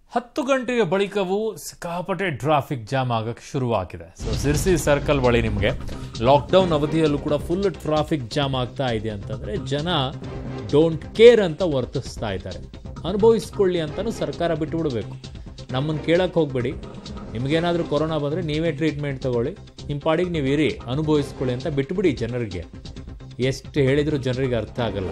ಹತ್ತು ಗಂಟೆಯ ಬಳಿಕವೂ ಸಿಕ್ಕಾಪಟ್ಟೆ ಟ್ರಾಫಿಕ್ ಜಾಮ್ ಆಗಕ್ಕೆ ಶುರುವಾಗಿದೆ ಸೊ ಸಿರ್ಸಿ ಸರ್ಕಲ್ ಬಳಿ ನಿಮಗೆ ಲಾಕ್ಡೌನ್ ಅವಧಿಯಲ್ಲೂ ಕೂಡ ಫುಲ್ ಟ್ರಾಫಿಕ್ ಜಾಮ್ ಆಗ್ತಾ ಇದೆ ಅಂತಂದ್ರೆ ಜನ ಡೋಂಟ್ ಕೇರ್ ಅಂತ ವರ್ತಿಸ್ತಾ ಇದ್ದಾರೆ ಅನುಭವಿಸ್ಕೊಳ್ಳಿ ಅಂತಲೂ ಸರ್ಕಾರ ಬಿಟ್ಟುಬಿಡಬೇಕು ನಮ್ಮನ್ನು ಕೇಳಕ್ಕೆ ಹೋಗಬೇಡಿ ನಿಮಗೇನಾದರೂ ಕೊರೋನಾ ಬಂದರೆ ನೀವೇ ಟ್ರೀಟ್ಮೆಂಟ್ ತಗೊಳ್ಳಿ ನಿಮ್ಮ ಪಾಡಿಗೆ ನೀವು ಇರಿ ಅನುಭವಿಸ್ಕೊಳ್ಳಿ ಅಂತ ಬಿಟ್ಬಿಡಿ ಜನರಿಗೆ ಎಷ್ಟು ಹೇಳಿದರೂ ಜನರಿಗೆ ಅರ್ಥ ಆಗಲ್ಲ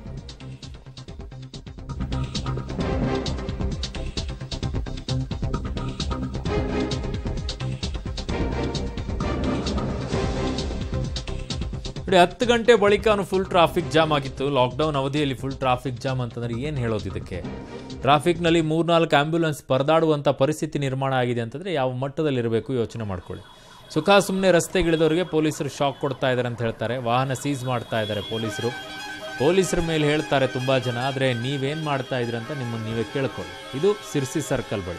ನೋಡಿ ಹತ್ತು ಗಂಟೆ ಬಳಿಕ ಫುಲ್ ಟ್ರಾಫಿಕ್ ಜಾಮ್ ಆಗಿತ್ತು ಲಾಕ್ಡೌನ್ ಅವಧಿಯಲ್ಲಿ ಫುಲ್ ಟ್ರಾಫಿಕ್ ಜಾಮ್ ಅಂತಂದ್ರೆ ಏನು ಹೇಳೋದು ಇದಕ್ಕೆ ಟ್ರಾಫಿಕ್ನಲ್ಲಿ ಮೂರ್ನಾಲ್ಕು ಆಂಬ್ಯುಲೆನ್ಸ್ ಪರದಾಡುವಂಥ ಪರಿಸ್ಥಿತಿ ನಿರ್ಮಾಣ ಆಗಿದೆ ಅಂತಂದ್ರೆ ಯಾವ ಮಟ್ಟದಲ್ಲಿರಬೇಕು ಯೋಚನೆ ಮಾಡ್ಕೊಳ್ಳಿ ಸುಖ ಸುಮ್ಮನೆ ರಸ್ತೆಗಿಳಿದವರಿಗೆ ಪೊಲೀಸರು ಶಾಕ್ ಕೊಡ್ತಾ ಇದ್ದಾರೆ ಅಂತ ಹೇಳ್ತಾರೆ ವಾಹನ ಸೀಸ್ ಮಾಡ್ತಾ ಇದ್ದಾರೆ ಪೊಲೀಸರು ಪೊಲೀಸರ ಮೇಲೆ ಹೇಳ್ತಾರೆ ತುಂಬ ಜನ ಆದರೆ ನೀವೇನು ಮಾಡ್ತಾ ಇದ್ರಿ ಅಂತ ನಿಮ್ಮನ್ನು ನೀವೇ ಕೇಳ್ಕೊಳ್ಳಿ ಇದು ಸಿರ್ಸಿ ಸರ್ಕಲ್ ಬಳಿ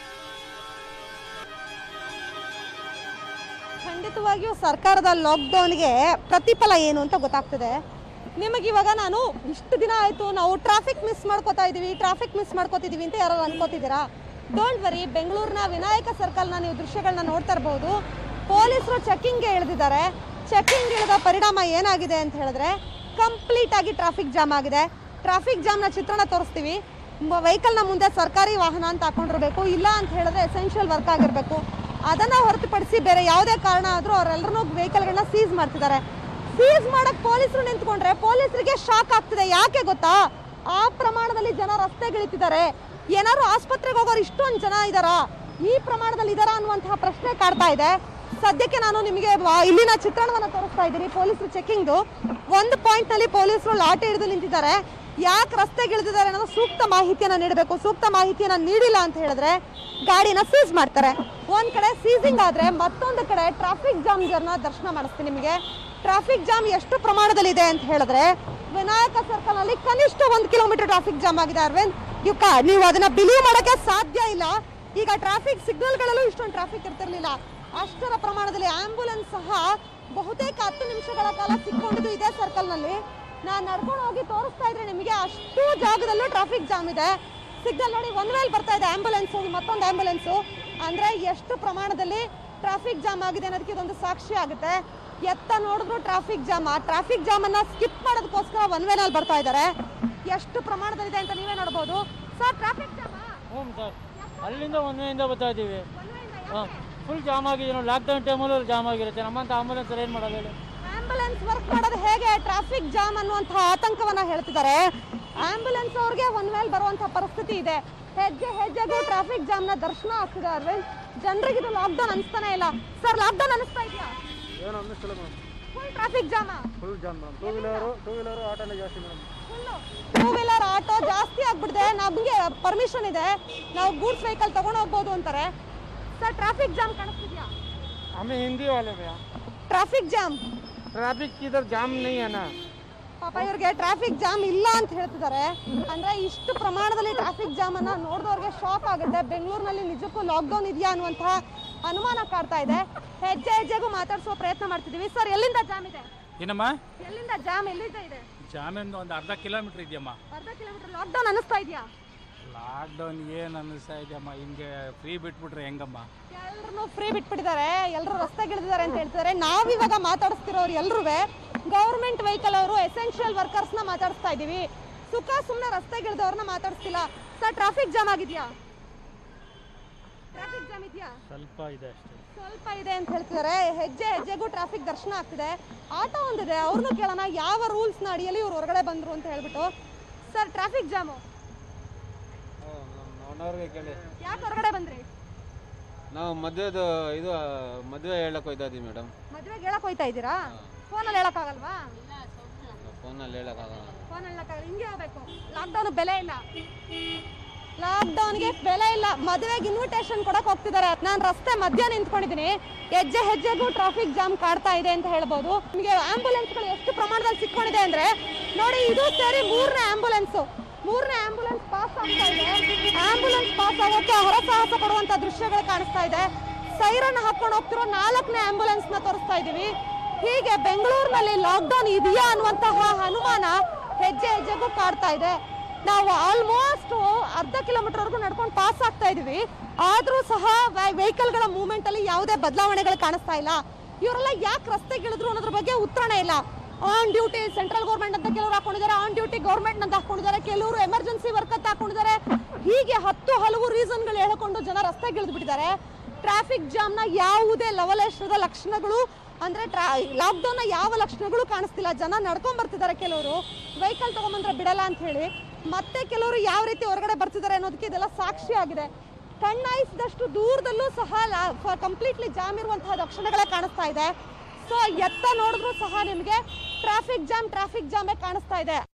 ಖಂಡಿತವಾಗಿಯೂ ಸರ್ಕಾರದ ಲಾಕ್ಡೌನ್ಗೆ ಪ್ರತಿಫಲ ಏನು ಅಂತ ಗೊತ್ತಾಗ್ತದೆ ನಿಮಗೆ ಇವಾಗ ನಾನು ಇಷ್ಟು ದಿನ ಆಯಿತು ನಾವು ಟ್ರಾಫಿಕ್ ಮಿಸ್ ಮಾಡ್ಕೋತಾ ಇದ್ದೀವಿ ಟ್ರಾಫಿಕ್ ಮಿಸ್ ಮಾಡ್ಕೋತಿದ್ದೀವಿ ಅಂತ ಯಾರು ಅನ್ಕೋತಿದ್ದೀರಾ ಡೋಂಟ್ ವರಿ ಬೆಂಗಳೂರಿನ ವಿನಾಯಕ ಸರ್ಕಲ್ನ ನೀವು ದೃಶ್ಯಗಳನ್ನ ನೋಡ್ತಾ ಇರಬಹುದು ಪೊಲೀಸರು ಚೆಕ್ಕಿಂಗ್ಗೆ ಇಳಿದಿದ್ದಾರೆ ಚೆಕ್ಕಿಂಗ್ ಇಳಿದ ಪರಿಣಾಮ ಏನಾಗಿದೆ ಅಂತ ಹೇಳಿದ್ರೆ ಕಂಪ್ಲೀಟ್ ಆಗಿ ಟ್ರಾಫಿಕ್ ಜಾಮ್ ಆಗಿದೆ ಟ್ರಾಫಿಕ್ ಜಾಮ್ನ ಚಿತ್ರಣ ತೋರಿಸ್ತೀವಿ ವೆಹಿಕಲ್ನ ಮುಂದೆ ಸರ್ಕಾರಿ ವಾಹನ ಅಂತ ಹಾಕೊಂಡಿರ್ಬೇಕು ಇಲ್ಲ ಅಂತ ಹೇಳಿದ್ರೆ ಎಸೆನ್ಷಿಯಲ್ ವರ್ಕ್ ಆಗಿರಬೇಕು ಅದನ್ನ ಹೊರತುಪಡಿಸಿ ಬೇರೆ ಯಾವುದೇ ಕಾರಣ ಆದರೂ ಅವರೆಲ್ಲರೂ ವೆಹಿಕಲ್ಗಳನ್ನ ಸೀಸ್ ಮಾಡ್ತಿದ್ದಾರೆ ಸೀಸ್ ಮಾಡಕ್ ಪೊಲೀಸರು ನಿಂತ್ಕೊಂಡ್ರೆ ಪೊಲೀಸರಿಗೆ ಶಾಕ್ ಆಗ್ತಿದೆ ಯಾಕೆ ಗೊತ್ತಾ ಆ ಪ್ರಮಾಣದಲ್ಲಿ ಜನ ರಸ್ತೆಗಿಳಿತಿದ್ದಾರೆ ಏನಾದ್ರು ಆಸ್ಪತ್ರೆಗೆ ಹೋಗೋರು ಇಷ್ಟೊಂದು ಜನ ಇದಾರಾ ಈ ಪ್ರಮಾಣದಲ್ಲಿ ಇದಾರಾ ಅನ್ನುವಂತಹ ಪ್ರಶ್ನೆ ಕಾಡ್ತಾ ಇದೆ ಸದ್ಯಕ್ಕೆ ನಾನು ನಿಮಗೆ ವಾ- ಇಲ್ಲಿನ ಚಿತ್ರಣವನ್ನ ತೋರಿಸ್ತಾ ಇದ್ದೀನಿ ಪೊಲೀಸರು ಚೆಕಿಂಗ್ದು ಒಂದು ಪಾಯಿಂಟ್ ನಲ್ಲಿ ಪೊಲೀಸರು ಲಾಠಿ ಹಿಡಿದು ನಿಂತಿದ್ದಾರೆ ಯಾಕೆ ರಸ್ತೆಗೆ ಇಳಿದಿದ್ದಾರೆ ಅನ್ನೋದು ಸೂಕ್ತ ಮಾಹಿತಿಯನ್ನ ನೀಡಬೇಕು ಸೂಕ್ತ ಮಾಹಿತಿಯನ್ನ ನೀಡಿಲ್ಲ ಅಂತ ಹೇಳಿದ್ರೆ ಗಾಡಿನ ಸೀಸ್ ಮಾಡ್ತಾರೆ ಒಂದ್ ಕಡೆ ಸೀಸಿಂಗ್ ಆದ್ರೆ ಮತ್ತೊಂದು ಕಡೆ ಟ್ರಾಫಿಕ್ ಜಾಮ್ ದರ್ಶನ ಮಾಡಿಸ್ತೀನಿ ನಿಮಗೆ ಟ್ರಾಫಿಕ್ ಜಾಮ್ ಎಷ್ಟು ಪ್ರಮಾಣದಲ್ಲಿ ಇದೆ ಅಂತ ಹೇಳಿದ್ರೆ ವಿನಾಯಕ ಸರ್ಕಲ್ ನಲ್ಲಿ ಕನಿಷ್ಠ ಒಂದು ಕಿಲೋಮೀಟರ್ ಟ್ರಾಫಿಕ್ ಜಾಮ್ ಆಗಿದೆ ಅರವಿಂದ್ ನೀವು ಕಾ- ನೀವು ಅದನ್ನ ಬಿಲೀವ್ ಮಾಡಕ್ಕೆ ಸಾಧ್ಯ ಇಲ್ಲ ಈಗ ಟ್ರಾಫಿಕ್ ಸಿಗ್ನಲ್ಗಳಲ್ಲೂ ಇಷ್ಟೊಂದು ಟ್ರಾಫಿಕ್ ಇರ್ತಿರ್ಲಿಲ್ಲ ಅಷ್ಟರ ಪ್ರಮಾಣದಲ್ಲಿ ಆಂಬ್ಯುಲೆನ್ಸ್ ಸಹ ಬಹುತೇಕ ಹತ್ತು ನಿಮಿಷಗಳ ಕಾಲ ಸಿಕ್ಕೊಂಡಿದ್ದು ಇದೇ ಸರ್ಕಲ್ ನಲ್ಲಿ ನಾನು ನಡ್ಕೊಂಡು ಹೋಗಿ ತೋರಿಸ್ತಾ ಇದ್ರೆ ನಿಮಗೆ ಅಷ್ಟು ಜಾಗದಲ್ಲೂ ಟ್ರಾಫಿಕ್ ಜಾಮ್ ಇದೆ ಸಿಗ್ನಲ್ ನೋಡಿ ಒಂದ್ ವೇಲ್ ಬರ್ತಾ ಇದೆ ಆಂಬ್ಯುಲೆನ್ಸ್ ಮತ್ತೊಂದು ಆಂಬ್ಯುಲೆನ್ಸ್ ಅಂದ್ರೆ ಎಷ್ಟು ಪ್ರಮಾಣದಲ್ಲಿ ಟ್ರಾಫಿಕ್ ಜಾಮ್ ಆಗಿದೆ ಅನ್ನೋದಕ್ಕೆ ಇದೊಂದು ಸಾಕ್ಷಿ ಆಗುತ್ತೆ ಎತ್ತ ನೋಡಿದ್ರು ಟ್ರಾಫಿಕ್ ಜಾಮ್ ಆ ಟ್ರಾಫಿಕ್ ಜಾಮ್ ಅನ್ನ ಸ್ಕಿಪ್ ಮಾಡೋದಕ್ಕೋಸ್ಕರ ಒನ್ ವೇನಲ್ಲಿ ಬರ್ತಾ ಇದ್ದಾರೆ ಎಷ್ಟು ಪ್ರಮಾಣದಲ್ಲಿದೆ ಅಂತ ನೀವೇ ನೋಡ್ಬೋದು ಸರ್ ಟ್ರಾಫಿಕ್ ಜಾಮ್ ಹ್ಞೂ ಸರ್ ಅಲ್ಲಿಂದ ಒಂದನೆಯಿಂದ ಬರ್ತಾ ಇದ್ದೀವಿ ಹಾಂ ಫುಲ್ ಜಾಮ್ ಆಗಿದೆ ನೋಡಿ ಲಾಕ್ಡೌನ್ ಟೈಮಲ್ಲೂ ಜಾಮ್ ಆಗಿರುತ್ತೆ ನಮ್ಮಂತ ಆಂಬುಲೆನ್ಸ್ ಏನು ಮಾಡೋದು ಹೇಳಿ ಆಂಬ್ಯುಲೆನ್ಸ್ ವರ್ಕ್ ಮಾಡೋದು ಹೇಗೆ ಟ್ರಾಫಿಕ್ ಜಾಮ್ ಅನ್ನುವಂತಹ ಆತಂಕವನ್ನ ಹೇಳ್ತಿದ್ದಾರೆ ಆಂಬ್ಯುಲೆನ್ಸ್ ಅವ್ರಿಗೆ ಒನ್ ವೇಲ್ ಬರುವಂತಹ ಪರಿಸ್ಥಿತಿ ಇದೆ ಹೆಜ್ಜೆ ಹೆಜ್ಜೆಗೂ ಟ್ರಾಫಿಕ್ ಜಾಮ್ ನ ದರ್ಶನ ಆಗ್ತಿದೆ ಅರವಿಂದ್ ಜನರಿಗೆ ಇದು ಲಾಕ್ಡೌನ್ ಅನಿಸ್ತಾನೆ ಇಲ್ಲ ಸರ್ ಲಾಕ್ಡೌನ್ ಅನಿಸ್ತಾ ಇದೆಯಾ ಏನು ಅನ್ನಿಸ್ತಿಲ್ಲ madam full traffic jam full jam madam two wheeler two wheeler ಆಟೋನೇ ಜಾಸ್ತಿ ಮೇಡಮ್ ಟೂ ವೀಲರ್ ಆಟೋ ಜಾಸ್ತಿ ಆಗ್ಬಿಟ್ಟಿದೆ ನಮಗೆ ಪರ್ಮಿಷನ್ ಇದೆ ನಾವು ಗೂಡ್ಸ್ ವೆಹಿಕಲ್ ತಗೊಂಡು ಹೋಗ್ಬೋದು ಅಂತಾರೆ ಸರ್ ಟ್ರಾಫಿಕ್ ಜಾಮ್ ಕಾಣಿಸ್ತಿದ್ಯಾ हमें हिंदी वाले भैया ಟ್ರಾಫಿಕ್ ಜಾಮ್ ट्रैफिक की इधर जाम नहीं है ना ಪಾಪ ಇವ್ರಿಗೆ ಟ್ರಾಫಿಕ್ ಜಾಮ್ ಇಲ್ಲ ಅಂತ ಹೇಳ್ತಿದ್ದಾರೆ ಅಂದ್ರೆ ಇಷ್ಟು ಪ್ರಮಾಣದಲ್ಲಿ ಟ್ರಾಫಿಕ್ ಜಾಮ್ ಅನ್ನ ನೋಡಿದವ್ರಿಗೆ ಶಾಕ್ ಆಗುತ್ತೆ ಬೆಂಗಳೂರಿನಲ್ಲಿ ನಿಜಕ್ಕೂ ಲಾಕ್ಡೌನ್ ಇದೆಯಾ ಅನ್ನುವಂತಹ ಅನುಮಾನ ಕಾಡ್ತಾ ಇದೆ ಹೆಜ್ಜೆ ಹೆಜ್ಜೆಗೂ ಮಾತಾಡಿಸುವ ಪ್ರಯತ್ನ ಮಾಡ್ತಿದೀವಿ ಸರ್ ಎಲ್ಲಿಂದ ಜಾಮ್ ಇದೆ ಏನಮ್ಮ ಎಲ್ಲಿಂದ ಜಾಮ್ ಎಲ್ಲಿಂದ ಇದೆ ಜಾಮೀನ್ ಒಂದು ಅರ್ಧ ಕಿಲೋಮೀಟರ್ ಇದೆಯಮ್ಮ ಅರ್ಧ ಕಿಲೋಮೀಟರ್ ಲಾಕ್ಡೌನ್ ಅನಿಸ್ತಾ ಇದೆಯಾ ಲಾಕ್ಡೌನ್ ಏನು ಅನ್ನಿಸ್ತಾ ಇದೆಯಮ್ಮ ಹಿಂಗೆ ಫ್ರೀ ಬಿಟ್ಬಿಟ್ರೆ ಹೆಂಗಮ್ಮ ಎಲ್ಲರೂ ಫ್ರೀ ಬಿಟ್ಬಿಟ್ಟಿದ್ದಾರೆ ಎಲ್ಲರೂ ರಸ್ತೆಗಿಳಿದಿದ್ದಾರೆ ಅಂತ ಹೇಳ್ತಿದ್ದಾರೆ ನಾವಿವಾಗ ಮಾತಾಡಿಸ್ತಿರೋರು ಎಲ್ಲರೂ ಗೌರ್ಮೆಂಟ್ ವೆಹಿಕಲ್ ಅವರು ಎಸೆನ್ಷಿಯಲ್ ವರ್ಕರ್ಸ್ನ ಮಾತಾಡಿಸ್ತಾ ಇದ್ದೀವಿ ಸುಖ ಸುಮ್ಮನೆ ರಸ್ತೆಗಿಳಿದವ್ರನ್ನ ಮಾತಾಡಿಸ್ತಿಲ್ಲ ಸರ್ ಟ್ರಾಫಿಕ್ ಜಾಮ್ ಆಗಿದೆಯಾ ಟ್ರಾಫಿಕ್ ಜಾಮ್ ಇದೆಯಾ ಸ್ವಲ್ಪ ಇದೆ ಅಷ್ಟೇ ಸ್ವಲ್ಪ ಇದೆ ಅಂತ ಹೇಳ್ತಿದ್ದಾರೆ ಹೆಜ್ಜೆ ಹೆಜ್ಜೆಗೂ ಟ್ರಾಫಿಕ್ ದರ್ಶನ ಆಗ್ತಿದೆ ಆಟೋ ಒಂದಿದೆ ಅವ್ರನ್ನೂ ಕೇಳೋಣ ಯಾವ ರೂಲ್ಸ್ನ ಅಡಿಯಲ್ಲಿ ಇವ್ರು ಹೊರಗಡೆ ಬಂದ್ರು ಅಂತ ಹೇಳ್ಬಿಟ್ಟು ಸರ್ ಟ್ರಾಫಿಕ್ ಜಾಮು ಅವನವ್ರಿಗೆ ಕೇಳಿ ಯಾಕೆ ಹೊರಗಡೆ ಬಂದ್ರಿ ನಾವು ಮದುವೆದು ಇದು ಮದುವೆ ಹೇಳಕ್ ಹೋಯ್ತಾ ಇದೀವಿ ಮೇಡಮ್ ಮದ್ವೆಗೆ ಹೇಳಕ್ ಹೋಯ್ತಾ ಇದ್ದೀರಾ ಫೋನಲ್ಲಿ ಹೇಳಕ್ಕಾಗಲ್ವಾ ಫೋನಲ್ಲಿ ಹೇಳಕ್ಕಾಗಲ್ಲ ಫೋನ್ ಹೇಳಕ್ಕಾಗಲ್ಲ ಹಿಂಗೆ ಹೋಗ್ಬೇಕು ಲಾಕ್ಡೌನ್ ಬೆಲೆ ಇಲ್ಲ ಲಾಕ್ಡೌನ್ಗೆ ಬೆಲೆ ಇಲ್ಲ ಮದುವೆಗೆ ಇನ್ವಿಟೇಷನ್ ಕೊಡಕ್ ಹೋಗ್ತಿದ್ದಾರೆ ನಾನು ರಸ್ತೆ ಮಧ್ಯ ನಿಂತ್ಕೊಂಡಿದ್ದೀನಿ ಹೆಜ್ಜೆ ಹೆಜ್ಜೆಗೂ ಟ್ರಾಫಿಕ್ ಜಾಮ್ ಕಾಡ್ತಾ ಇದೆ ಅಂತ ಹೇಳ್ಬೋದು ನಿಮಗೆ ಆಂಬುಲೆನ್ಸ್ಗಳು ಎಷ್ಟು ಪ್ರಮಾಣದಲ್ಲಿ ಸಿಕ್ಕೊಂಡಿದೆ ಅಂದ್ರೆ ನೋಡಿ ಇದು ಸೇರಿ ಮೂರನೇ ಆಂಬುಲೆನ್ಸ್ ಮೂರನೇ ಆಂಬುಲೆನ್ಸ್ ಪಾಸ್ ಆಗ್ತಾ ಇದೆ ಆಂಬುಲೆನ್ಸ್ ಪಾಸ್ ಆಗೋಕೆ ಹರಸಾಹಸ ಪಡುವಂತ ದೃಶ್ಯಗಳು ಕಾಣಿಸ್ತಾ ಇದೆ ಸೈರನ್ ಹಾಕೊಂಡು ಹೋಗ್ತಿರೋ ನಾಲ್ಕನೇ ಆಂಬುಲೆನ್ಸ್ ನ ತೋರಿಸ್ತಾ ಇದೀವಿ ಹೀಗೆ ಬೆಂಗಳೂರಿನಲ್ಲಿ ಲಾಕ್ಡೌನ್ ಇದೆಯಾ ಅನ್ನುವಂತಹ ಅನುಮಾನ ಹೆಜ್ಜೆ ಹೆಜ್ಜೆಗೂ ಕಾಡ್ತಾ ಇದೆ ನಾವು ಆಲ್ಮೋಸ್ಟ್ ಅರ್ಧ ಕಿಲೋಮೀಟರ್ವರೆಗೂ ನಡ್ಕೊಂಡು ಪಾಸ್ ಆಗ್ತಾ ಇದೀವಿ ಆದ್ರೂ ಸಹ ವೆಹಿಕಲ್ಗಳ ಮೂವ್ಮೆಂಟ್ ಅಲ್ಲಿ ಯಾವುದೇ ಬದಲಾವಣೆಗಳು ಕಾಣಿಸ್ತಾ ಇಲ್ಲ ಇವರೆಲ್ಲ ಯಾಕೆ ರಸ್ತೆಗಿಳಿದ್ರು ಅನ್ನೋದ್ರ ಬಗ್ಗೆ ಉತ್ತರನೇ ಇಲ್ಲ ಆನ್ ಡ್ಯೂಟಿ ಸೆಂಟ್ರಲ್ ಗೌರ್ಮೆಂಟ್ ಅಂತ ಕೆಲವರು ಹಾಕೊಂಡಿದ್ದಾರೆ ಆನ್ ಡ್ಯೂಟಿ ಗೌರ್ಮೆಂಟ್ ಅಂತ ಹಾಕೊಂಡಿದ್ದಾರೆ ಕೆಲವರು ಎಮರ್ಜೆನ್ಸಿ ವರ್ಕ್ ಅಂತ ಹಾಕೊಂಡಿದ್ದಾರೆ ಹೀಗೆ ಹತ್ತು ಹಲವು ರೀಸನ್ಗಳು ಹೇಳಿಕೊಂಡು ಜನ ರಸ್ತೆಗಿಳಿದು ಬಿಟ್ಟಿದ್ದಾರೆ ಟ್ರಾಫಿಕ್ ಜಾಮ್ನ ಯಾವುದೇ ಲವಲೇಶದ ಲಕ್ಷಣಗಳು ಅಂದ್ರೆ ಲಾಕ್ಡೌನ್ನ ಯಾವ ಲಕ್ಷಣಗಳು ಕಾಣಿಸ್ತಿಲ್ಲ ಜನ ನಡ್ಕೊಂಡ್ ಬರ್ತಿದ್ದಾರೆ ಕೆಲವರು ವೆಹಿಕಲ್ ತಗೊಂಬಂದ್ರೆ ಬಿಡಲ್ಲ ಅಂತ ಹೇಳಿ ಮತ್ತೆ ಕೆಲವರು ಯಾವ ರೀತಿ ಹೊರಗಡೆ ಬರ್ತಿದ್ದಾರೆ ಅನ್ನೋದಕ್ಕೆ ಇದೆಲ್ಲ ಸಾಕ್ಷಿ ಆಗಿದೆ ಕಣ್ಣಾಯಿಸಿದಷ್ಟು ದೂರದಲ್ಲೂ ಸಹ ಕಂಪ್ಲೀಟ್ಲಿ ಜಾಮ್ ಇರುವಂತಹ ಲಕ್ಷಣಗಳೇ ಕಾಣಿಸ್ತಾ ಇದೆ ಸೊ ಎತ್ತ ನೋಡಿದ್ರು ಸಹ ನಿಮಗೆ ಟ್ರಾಫಿಕ್ ಜಾಮ್ ಟ್ರಾಫಿಕ್ ಜಾಮೇ ಕಾಣಿಸ್ತಾ ಇದೆ